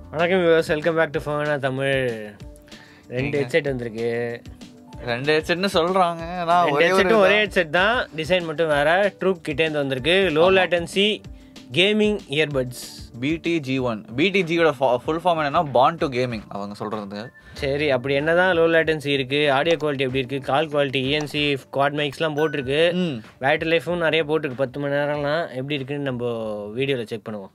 வணக்கம் viewers welcome back to ஃபோனா தமிழ் ரெண்டு ஹெட்செட் வந்திருக்கு ரெண்டு ஹெட்செட்னு சொல்றாங்க நான் ரெண்டு ஒரே ஒரு ஹெட்செட்டும் ஒரே ஹெட்செட் தான் டிசைன் மட்டும் வேற ட்ரூப் கிட்டேருந்து வந்திருக்கு low latency gaming earbuds BT G one BT ஜியோட ஃபுல் ஃபார்ம் என்னன்னா பாண்ட் டு கேமிங் அவங்க சொல்றது சரி அப்படி என்னதான் லோ லேட்டன்சி இருக்கு ஆடியோ குவாலிட்டி எப்படி இருக்கு கால் குவாலிட்டி இஎன்சி குவாட் மைக்ஸ்லாம் போட்டிருக்கு ம் பேட்டரி லைஃபும் நிறைய போட்டிருக்கு பத்து மணி நேரம்லாம் எப்படி இருக்குன்னு நம்ம வீடியோவில் செக் பண்ணுவோம்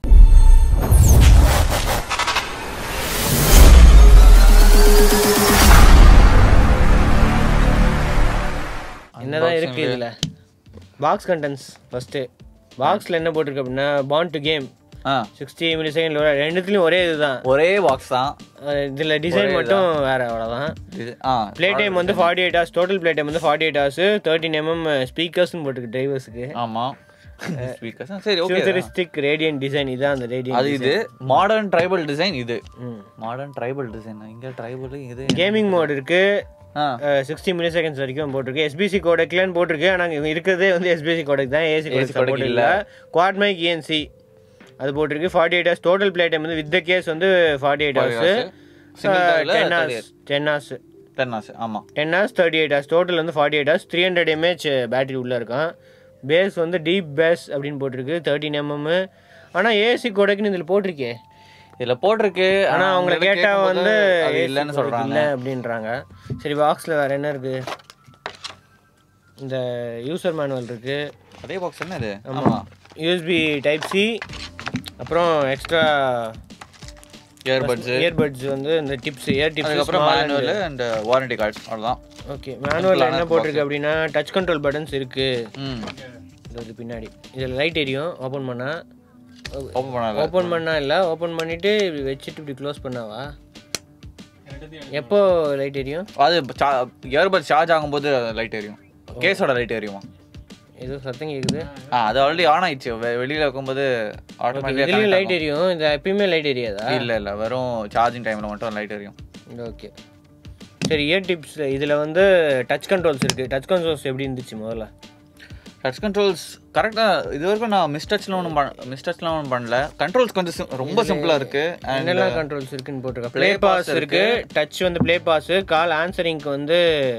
என்னதான் இருக்கு இதுல பாக்ஸ் கண்டென்ட்ஸ் ஃபர்ஸ்ட் பாக்ஸ்ல என்ன போட்டிருக்கு அப்படின்னா பாண்ட் டு கேம் ஆ சிக்ஸ்டி மில்லி செகண்ட் ரெண்டுத்துலயும் ஒரே இதுதான் ஒரே பாக்ஸ் தான் அஹ் இதுல டிசைன் மட்டும் வேற அவ்வளவுதான் இது ஆ ப்ளே டைம் வந்து forty eight hours total play time வந்து forty eight hours thirteen MM ஸ்பீக்கர்ஸ்னு போட்டுருக்கு டிரைவர்ஸுக்கு ஆமா ஸ்பீக்கர்ஸ் சரி ஓகே ஃபியூச்சரிஸ்டிக் ரேடியன் டிசைன் இதான் அந்த ரேடியன் அது இது மாடர்ன் ட்ரைபல் டிசைன் இது ம் மாடர்ன் ட்ரைபல் டிசைன் இங்க ட்ரைபல் இது கேமிங் மோட் இருக்கு ஆ சிக்ஸ்டி மில்லி செகண்ட்ஸ் வரைக்கும் போட்டிருக்கு எஸ்பிசி கோடெக்லன்னு போட்டிருக்கு ஆனால் இங்க இருக்கிறதே வந்து எஸ்பிசி கோடெக் தான் ஏசி கோடெக் codec சப்போர்ட் இல்லை குவாட் மைக் இஎன்சி அது போட்டிருக்கு forty eight hours total play time வந்து வித் கேஸ் வந்து forty eight hours Single tile, ten 38. Hours ten hours ten ஆஸ் ஆமா ten hours thirty eight hours total வந்து forty eight hours three hundred mAh battery உள்ளே இருக்கும் bass வந்து deep bass அப்படின்னு போட்டிருக்கு தேர்ட்டின் எம்எம் ஆனால் ஏசி கோடெக்னு இதில் போட்டிருக்கே இதுல போட்டிருக்கு ஆனால் அவங்கள உங்கள்ட்ட கேட்டால் கேட்கும்போது வந்து அது AC இல்லைன்னு codec சொல்றாங்க இல்லை அப்படின்றாங்க சரி பாக்ஸில் வேறு என்ன இருக்குது இந்த யூசர் மேனுவல் இருக்குது அதே பாக்ஸ் என்ன இது ஆமா யூஎஸ்பி டைப் சி அப்புறம் எக்ஸ்ட்ரா இயர்பட்ஸ் இயர்பட்ஸ் வந்து இந்த டிப்ஸ் இயர் டிப்ஸ் அதுக்கப்புறம் மேனுவல் அண்ட் வாரண்டி கார்ட்ஸ் அவ்வளோதான் ஓகே மேனுவல் என்ன போட்டிருக்கு அப்படின்னா டச் கண்ட்ரோல் பட்டன்ஸ் இருக்குது ம் இது பின்னாடி இதில் லைட் எரியும் ஓப்பன் பண்ணால் ஓப்பன் பண்ணல ஓப்பன் பண்ணா இல்லை ஓப்பன் பண்ணிட்டு இப்படி வச்சுட்டு இப்படி க்ளோஸ் பண்ணாவா எப்போ லைட் எரியும் அது இயர்பட் சார்ஜ் ஆகும்போது லைட் எரியும் கேஸோட லைட் எரியுமா ஏதோ சத்தம் கேட்குது ஆ அது ஆல்ரெடி ஆன் ஆயிடுச்சு வெ- வெளியில வைக்கும்போது ஆட்டோமேட்டிக்காக இதுலேயும் லைட் எரியும் இந்த எப்பயுமே லைட் எரியாதா இல்ல இல்ல வெறும் சார்ஜிங் டைம்ல மட்டும் லைட் எரியும் ஓகே சரி இயர் டிப்ஸ் இதில் வந்து டச் கண்ட்ரோல்ஸ் இருக்குது டச் கண்ட்ரோல்ஸ் எப்படி இருந்துச்சு முதல்ல டச் கண்ட்ரோல்ஸ் கரெக்டாக இது வரைக்கும் நான் மிஸ் டச்ல ஒன்றும் பண்ண மிஸ் டச்ல ஒன்றும் பண்ணல கண்ட்ரோல்ஸ் கொஞ்சம் sim- ரொம்ப சிம்பிளா இருக்கு அண்ட் என்னெல்லாம் கண்ட்ரோல்ஸ் இருக்குன்னு போட்டிருக்கேன் ப்ளே பாஸ் இருக்கு டச் வந்து ப்ளே பாஸ் கால் ஆன்சரிங்க்கு வந்து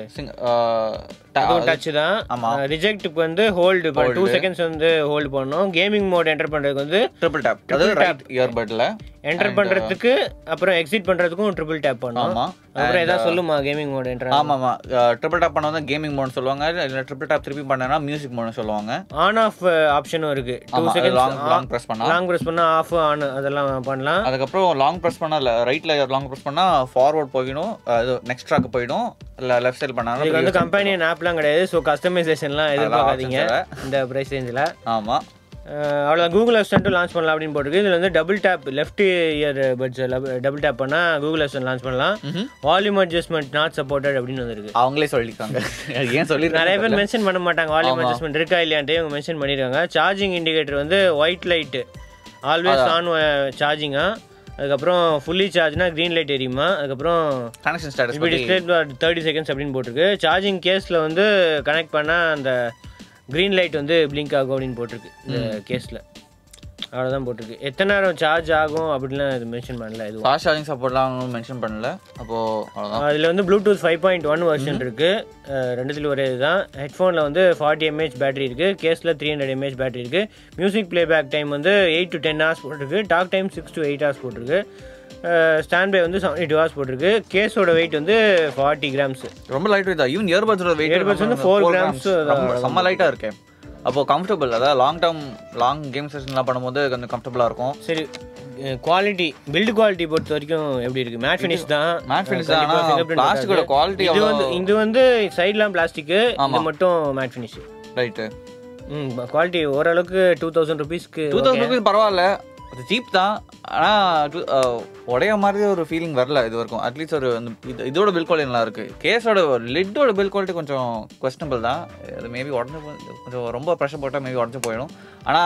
அதுவும் டச் தான் ஆமா. ரிஜெக்ட்டுக்கு வந்து ஹோல்டு டூ செகண்ட்ஸ் வந்து ஹோல்டு பண்ணணும் கேமிங் மோட் என்டர் பண்ணுறதுக்கு வந்து ட்ரிபிள் டேப் அது ரைட் இயர்பட்ல என்டர் பண்ணுறதுக்கு அப்புறம் எக்ஸிட் பண்ணுறதுக்கும் ட்ரிபிள் டேப் பண்ணணும் ஆமா அப்புறம் ஏதாவது சொல்லுமா கேமிங் மோட் என்டர் ஆமா ஆமா ட்ரிபிள் டேப் பண்ண வந்து கேமிங் மோட்னு சொல்லுவாங்க இல்ல ட்ரிபிள் டேப் திருப்பி பண்ணனா மியூசிக் மோட்னு சொல்லுவாங்க ஆன் ஆஃப் ஆப்ஷனும் இருக்கு டூ ஆமா செகண்ட்ஸ் லாங் லாங் ப்ரெஸ் பண்ணா லாங் ப்ரெஸ் பண்ணால் ஆஃப் ஆன் அதெல்லாம் பண்ணலாம் அதுக்கப்புறம் லாங் ப்ரெஸ் பண்ணா ரைட்ல லாங் ப்ரெஸ் பண்ணா ஃபார்வர்ட் போயிடும் அது நெக்ஸ்ட் ட்ராக் போயிடும் இல்ல லெஃப்ட் சைடு இதுக்கு பண்ணாலும் வந்து கம்பெனியன் ஆப்லாம் கிடையாது ஸோ கஸ்டமைசேஷன்லாம் எதிர்பார்க்காதீங்க options இந்த ப்ரைஸ் ஆமா அவ்வளோ கூகுள் அசிஸ்டன்ட்டும் லான்ச் பண்ணலாம் அப்படின்னு போட்டிருக்கு இதில் வந்து double tap left earbuds double tap பண்ணால் கூகுள் அசிஸ்டன்ட் லான்ச் பண்ணலாம் ம்ஹும். வால்யூம் அட்ஜஸ்ட்மெண்ட் நாட் சப்போர்ட்டட் அப்படின்னு வந்திருக்கு அவங்களே சொல்லிருக்காங்க ஏன் சொல்லிருக்காங்க நிறைய பேர் மென்ஷன் பண்ண மாட்டாங்க வால்யூம் அட்ஜஸ்ட்மெண்ட் இருக்கா இல்லையான்ட்டு இவங்க மென்ஷன் பண்ணியிருக்காங்க சார்ஜிங் இண்டிகேட்டர் வந்து ஒயிட் லைட்டு ஆல்வேஸ் ஆன் சார்ஜிங்கா அதுக்கப்புறம் ஃபுல்லி சார்ஜ்னா க்ரீன் லைட் எரியுமா அதுக்கப்புறம் கனெக்ஷன் ஸ்டேட்டஸ் இப்போ டிஸ்பிளே தேர்ட்டி செகண்ட்ஸ் அப்படின்னு போட்டிருக்கு சார்ஜிங் கேஸில் வந்து கனெக்ட் பண்ணால் அந்த க்ரீன் லைட் வந்து பிளிங்க் ஆகும் அப்படின்னு போட்டிருக்கு இந்த கேஸில் அவ்வளோதான் போட்டிருக்கு எத்தனை நேரம் சார்ஜ் ஆகும் அப்படிலாம் இது மென்ஷன் பண்ணல இது ஃபாஸ்ட் சார்ஜிங் சப்போர்ட்லாம் அவங்க மென்ஷன் பண்ணல அப்போ அவ்வளவுதான் அதில் வந்து Bluetooth five point one version இருக்குது ரெண்டுத்துல ஒரே இதுதான் ஹெட்ஃபோனில் வந்து ஃபார்ட்டி எம்ஏஹெச் பேட்டரி இருக்குது கேஸில் த்ரீ ஹண்ட்ரட் எம்ஏஹெச் பேட்டரி இருக்குது மியூசிக் ப்ளேபேக் டைம் வந்து எயிட் டு டென் ஹவர்ஸ் போட்டிருக்கு talk time six to eight hours போட்டிருக்கு ஸ்டாண்ட் பை வந்து செவன்டி டூ ஹவர்ஸ் போட்டிருக்கு கேஸோட வெயிட் வந்து ஃபார்ட்டி கிராம்ஸ் ரொம்ப லைட் வெயிட் தான் ஈவன் இயர்பட்ஸோட வெயிட் Earbuds வந்து 4 grams செம்ம லைட்டா இருக்கு அப்போ கம்ஃபர்டபுள் அதாவது லாங் டேர்ம் லாங் கேம் செஷன்லாம் பண்ணும்போது கொஞ்சம் கம்ஃபர்டபுளா இருக்கும் சரி குவாலிட்டி பில்டு குவாலிட்டி பொறுத்த வரைக்கும் எப்படி இருக்கு மேட் ஃபினிஷ் தான் மேட் ஃபினிஷ் தான் கண்டிப்பா ஆனா fingerprint பிளாஸ்டிக்கோட இருக்காது. குவாலிட்டி இது வந்து இது வந்து சைட்லாம் பிளாஸ்டிக்கு ஆமா. இது மட்டும் மேட் ஃபினிஷ் ரைட்டு ம் குவாலிட்டி ஓரளவுக்கு டூ தௌசண்ட் ருபீஸ்க்கு டூ தௌசண்ட் ருபீஸ் பரவாயில்ல அது சீப் தான் ஆனா two- அஹ், உடைய மாதிரி ஒரு ஃபீலிங் வரல இது வரைக்கும் அட்லீஸ்ட் ஒரு அந்த இது- இதோட பில் குவாலிட்டி நல்லா இருக்கு கேஸோட லிட்டோட பில் குவாலிட்டி கொஞ்சம் கொஸ்டனபிள் தான் அது மேபி உடஞ்சு போ- கொஞ்சம் ரொம்ப ப்ரெஷர் போட்டால் மேபி உடஞ்சு போயிடும் ஆனா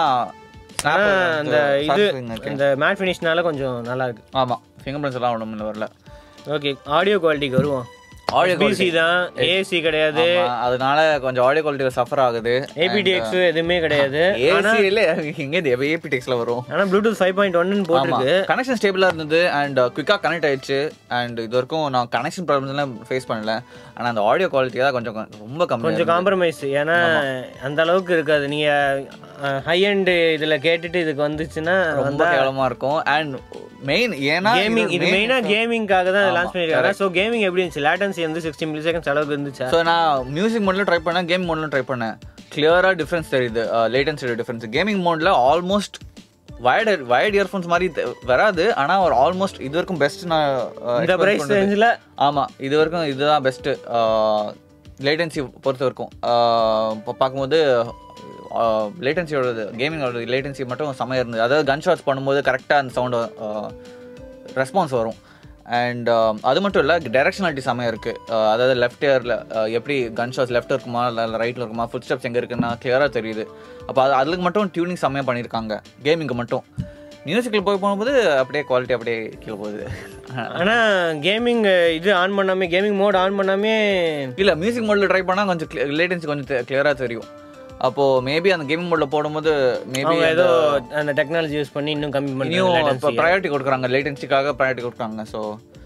ஆனா அந்த இது இருக்கு. இந்த மேட் ஃபினிஷ்னால கொஞ்சம் நல்லா இருக்கு ஆமா ஃபிங்கர் பிரிண்ட்ஸ் எல்லாம் ஒன்றும் வரல ஓகே ஆடியோ குவாலிட்டிக்கு வருவோம் ஆடியோ பிசி தான் ஏசி கிடையாது அதனால கொஞ்சம் ஆடியோ குவாலிட்டி சஃபர் ஆகுது ஏபிடிஎக்ஸ் எதுவுமே கிடையாது ஏசியில எங்க இது ஏபிடெக்ஸ்ல வரும் ஆனா ப்ளூடூத் ஃபைவ் பாயிண்ட் ஒன்னு போட்டிருக்கு கனெக்ஷன் ஸ்டேபிளா இருந்தது அண்ட் குயிக்கா கனெக்ட் ஆயிடுச்சு அண்ட் இது வரைக்கும் நான் கனெக்ஷன் ப்ராப்ளம்ஸ் எல்லாம் ஃபேஸ் பண்ணல ஆனா அந்த ஆடியோ குவாலிட்டி தான் கொஞ்சம் ரொம்ப கம்மி கொஞ்சம் காம்ப்ரமைஸ் ஏன்னா அந்த அளவுக்கு இருக்காது நீங்க ஹை அண்ட் இதுல கேட்டுட்டு இதுக்கு வந்துச்சுன்னா ரொம்ப கேவலமா இருக்கும் அண்ட் மெயின் ஏன்னா கேமிங் இது மெயினா கேமிங்காக தான் லான்ச் பண்ணிருக்காங்க சோ கேமிங் எப்படி இருந்துச்சு லேட்டன்சி வந்து சிக்ஸ்டி மில்லி செகண்ட்ஸ் அளவுக்கு இருந்துச்சா ஸோ நான் மியூசிக் மோட்ல ட்ரை பண்ணேன் கேம் மோட்ல ட்ரை பண்ணேன் கிளியரா டிஃபரன்ஸ் தெரியுது லேட்டன்சி டிஃபரன்ஸ் கேமிங் மோட்ல ஆல்மோஸ்ட் வயர்டு வயர்டு இயர்ஃபோன்ஸ் மாதிரி தெ- வராது ஆனா ஒரு ஆல்மோஸ்ட் இது வரைக்கும் பெஸ்ட் நான் uh, இந்த expect பிரைஸ் பண்ணது. ரேஞ்சில் ஆமா இது வரைக்கும் இதுதான் பெஸ்ட் லேட்டன்சி பொறுத்த வரைக்கும் ஆஹ் இப்போ பார்க்கும்போது லேட்டன்சியோட கேமிங்கோட லேட்டன்சி மட்டும் செமையாக இருந்தது அதாவது கன் ஷாட்ஸ் பண்ணும்போது கரெக்டாக அந்த சவுண்டு ரெஸ்பான்ஸ் வரும் அண்ட் அது மட்டும் இல்லை டைரக்ஷனாலிட்டி செமையாக இருக்குது அதாவது லெஃப்ட் இயரில் எப்படி கன் ஷாட்ஸ் லெஃப்ட் இருக்குமா இல்லை ரைட்டில் இருக்குமா ஃபுட் ஸ்டெப்ஸ் எங்கே இருக்குன்னா கிளியராக தெரியுது அப்போ அது அதுக்கு மட்டும் டியூனிங் செம்மையாக பண்ணியிருக்காங்க கேமிங்க்கு மட்டும் மியூசிக்கில் போய் போகும்போது அப்படியே குவாலிட்டி அப்படியே கீழே போகுது ஆனா கேமிங் இது ஆன் பண்ணாமே கேமிங் மோட் ஆன் பண்ணாமே இல்ல மியூசிக் மோட்ல ட்ரை பண்ணா கொஞ்சம் லேட்டன்சி கொஞ்சம் கிளியரா தெரியும் அப்போ மேபி அந்த கேமிங் மோட்ல போடும்போது மேபி அவங்க ஏதோ அந்த டெக்னாலஜி யூஸ் பண்ணி இன்னும் கம்மி இனியும் இப்போ பண்ணி ப்ரையாரிட்டி கொடுக்குறாங்க லேட்டன்சிக்காக ப்ரையாரிட்டி கொடுக்குறாங்க ஸோ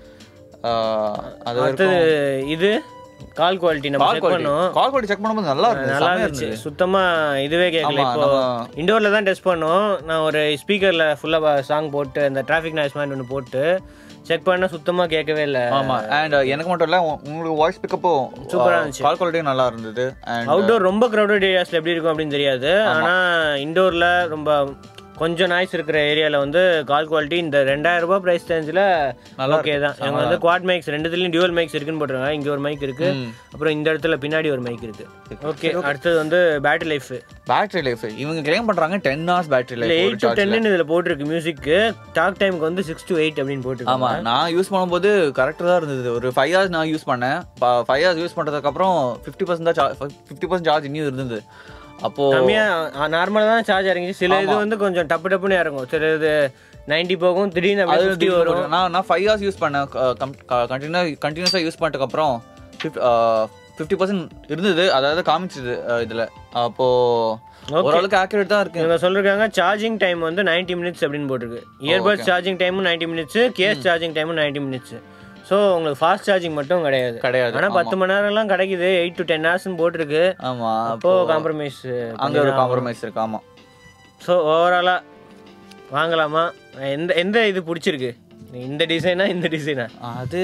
அது அடுத்தது இது கால் குவாலிட்டி நம்ம கால் செக் குவாலிட்டி பண்ணோம் கால் குவாலிட்டி செக் பண்ணும்போது நல்லா இருந்துச்சு நல்லா செமையா இருந்துச்சு இருந்துச்சு சுத்தமா இதுவே கேட்கல ஆமா, இப்போ நம்ம- இண்டோர்ல தான் டெஸ்ட் பண்ணோம் நான் ஒரு ஸ்பீக்கர்ல ஃபுல்லா சாங் போட்டு அந்த டிராஃபிக் நாய்ஸ் மாதிரி ஒன்று போட்டு செக் பண்ணா சுத்தமா கேட்கவே இல்லை ஆமா அண்ட் எனக்கு மட்டும் இல்ல உ- உங்களுக்கு வாய்ஸ் பிக்கப்பும் சூப்பரா இருந்துச்சு. கால் குவாலிட்டியும் நல்லா இருந்தது அண்ட் அவுட்டோர் ரொம்ப க்ரௌடட் ஏரியாஸ்ல எப்படி இருக்கும் அப்படின்னு தெரியாது ஆனா இண்டோர்ல ரொம்ப கொஞ்சம் நாய்ஸ் இருக்கிற ஏரியால வந்து கால் குவாலிட்டி இந்த ரெண்டாயிரம் ரூபாய் பிரைஸ் ரேஞ்சில் நல்லா ஓகே தான் இவங்க வந்து குவாட் மைக்ஸ் ரெண்டுத்துலயும் டியூவல் மைக்ஸ் இருக்குன்னு போட்டுருக்காங்க இங்க ஒரு மைக் இருக்கு அப்புறம் இந்த இடத்துல பின்னாடி ஒரு மைக் இருக்கு ஓகே அடுத்தது வந்து பேட்டரி லைஃப் பேட்டரி லைஃப் இவங்க கிளைம் பண்றாங்க டென் ஹவர்ஸ் பேட்டரி இல்ல லைஃப் எயிட் டு டென்னு இதுல போட்டிருக்கு மியூசிக்கு டாக் டைமுக்கு வந்து சிக்ஸ் டு எயிட் அப்படின்னு போட்டிருக்கு ஆமா நான் யூஸ் பண்ணும்போது கரெக்டாக தான் இருந்தது ஒரு ஃபைவ் ஹவர்ஸ் நான் யூஸ் பண்ணேன் ஃபைவ் ஹவர்ஸ் யூஸ் பண்றதுக்கு அப்புறம் ஃபிஃப்டி பர்சன்ட் தான் ஃபிஃப்டி பர்சன்ட் சார்ஜ் இன்னும் இருந்தது அப்போ கம்மியா நார்மலா தான் சார்ஜ் இறங்கிச்சு சில இது வந்து கொஞ்சம் டப்பு டப்புன்னு இறங்கும் சில இது 90 போகும் திடீர்னு அது அப்படியே 50 வரும் வரும் நான் நான் ஃபைவ் ஹவர்ஸ் யூஸ் பண்ணேன் கண்டினியூ கண்டினியூஸாக யூஸ் பண்ணிட்டு அப்புறம் ஃபிஃப்டி பர்சன்ட் இருந்தது அதாவது காமிச்சது அஹ், இதுல அப்போ ஓரளவுக்கு ஆக்யூரேட் தான் இருக்கு இவங்க சொல்லிருக்காங்க சார்ஜிங் டைம் வந்து 90 மினிட்ஸ் அப்படின்னு போட்டிருக்கு இயர்பட்ஸ் சார்ஜிங் டைமும் 90 மினிட்ஸ் கேஸ் சார்ஜிங் டைமும் 90 மினிட்ஸ் ஸோ உங்களுக்கு ஃபாஸ்ட் சார்ஜிங் மட்டும் கிடையாது கிடையாது ஆனா பத்து மணி நேரம்லாம் கிடைக்குது எயிட் டு டென் ஹவர்ஸ்னு போட்டிருக்கு ஆமா அப்போ காம்ப்ரமைஸ் அங்க ஒரு காம்ப்ரமைஸ் இருக்கு ஆமா ஸோ ஓவராலா வாங்கலாமா எந்த எந்த இது பிடிச்சிருக்கு இந்த டிசைனா இந்த டிசைனா அது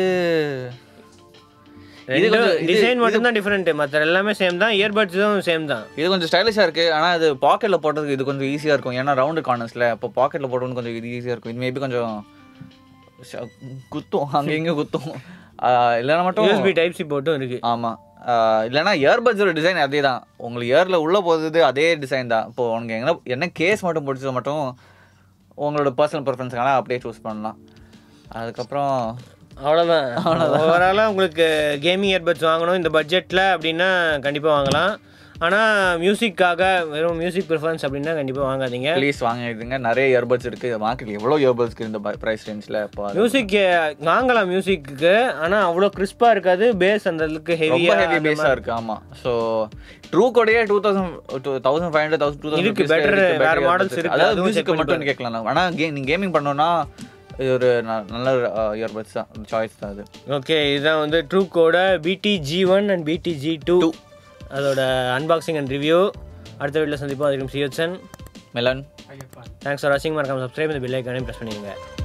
இது கொஞ்சம் இது- டிசைன் மட்டும் தான் டிஃப்ரெண்ட் மற்ற எல்லாமே சேம் தான் இயர்பட்ஸும் சேம் தான் இது கொஞ்சம் ஸ்டைலிஷாக இருக்கு ஆனா இது பாக்கெட்ல போடுறதுக்கு இது கொஞ்சம் ஈஸியா இருக்கும் ஏன்னா ரவுண்டு கார்னர்ஸ்ல அப்போ பாக்கெட்ல போடுறது கொஞ்சம் இது ஈஸியா இருக்கும் இது மேபி கொஞ்சம் ஷ- குத்தும் அங்க இங்க குத்தும் ஆஹ் இல்லைன்னா மட்டும் யூஎஸ்பி டைப் சி போட்டும் இருக்கு ஆமா ஆஹ் இல்லைன்னா இயர்பட்ஸோட டிசைன் அதே தான் உங்களுக்கு இயர்ல உள்ள போகுது அதே டிசைன் தான் இப்போ உனக்கு என்ன என்ன கேஸ் மட்டும் பிடிச்சது மட்டும் உங்களோட பர்சனல் ப்ரிஃபரன்ஸ்க்கான அப்படியே சூஸ் பண்ணலாம் அதுக்கப்புறம் அவ்வளோதான் ஓவராலாக உங்களுக்கு கேமிங் இயர்பட்ஸ் வாங்கணும் இந்த பட்ஜெட்டில் அப்படின்னா கண்டிப்பாக வாங்கலாம் ஆனால் மியூசிக்காக வெறும் மியூசிக் ப்ரிஃபரன்ஸ் அப்படின்னா கண்டிப்பாக வாங்காதீங்க ப்ளீஸ் வாங்கிடுங்க நிறைய இயர்பட்ஸ் இருக்கு மார்க்கெட்ல எவ்வளோ இயர்பட்ஸ் இருக்கு இந்த ப்ரைஸ் ரேஞ்சில் இப்போ அது மியூசிக் வாங்கலாம் மியூசிக்கு ஆனால் அவ்வளோ கிறிஸ்பாக இருக்காது பேஸ் அந்த அளவுக்கு ரொம்ப ஹெவியாக ஹெவி பேஸாக இருக்கு ஆமா ஸோ ட்ரூ கோடையே two thousand two thousand five hundred thousand two இருக்கு, better, வேற models இருக்கு. அதாவது அதுவும் check மியூசிக் பண்ணி மட்டும் கேட்கலாம் நம்ம. ஆனா கே நீங்க கேமிங் பண்ணோம்னா இது ஒரு ந- நல்ல இயர்பட்ஸ் தான் சாய்ஸ் தான் அது ஓகே இதுதான் வந்து ட்ரூக்கோட BT G one and BT G two அதோட அன்பாக்சிங் அண்ட் ரிவ்யூ அடுத்த வீட்டில் சந்திப்போம் அதுக்கு சியோச்சன் மெலன் தேங்க்ஸ் ஃபார் வாட்சிங் மறக்காம சப்ஸ்கிரைப் இந்த பில் ஐக்கானே ப்ரெஸ் பண்ணிடுங்க